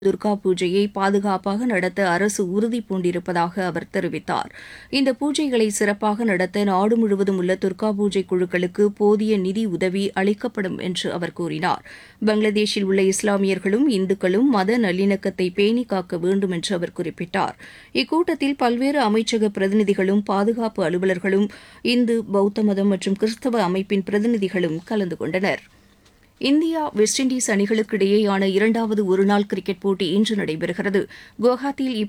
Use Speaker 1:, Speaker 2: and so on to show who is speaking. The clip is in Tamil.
Speaker 1: துர்கா பூஜையை பாதுகாப்பாக நடத்த அரசு உறுதி பூண்டிருப்பதாக அவர் தெரிவித்தார் இந்த பூஜைகளை சிறப்பாக நடத்த நாடு முழுவதும் உள்ள துர்கா பூஜை குழுக்களுக்கு போதிய நிதி உதவி அளிக்கப்படும் என்று அவர் கூறினார் பங்களாதேஷில் உள்ள இஸ்லாமியர்களும் இந்துக்களும் மத நல்லிணக்கத்தை பேணி காக்க வேண்டும் என்று அவர் குறிப்பிட்டார் இக்கூட்டத்தில் பல்வேறு அமைச்சக பிரதிநிதிகளும் பாதுகாப்பு அலுவலர்களும் இந்து பௌத்த மதம் மற்றும் கிறிஸ்தவ அமைப்பின் பிரதிநிதிகளும் கலந்து கொண்டனர் இந்தியா வெஸ்ட் இண்டீஸ் அணிகளுக்கு இடையேயான இரண்டாவது ஒருநாள் கிரிக்கெட் போட்டி இன்று நடைபெறுகிறது குவஹாத்தியில்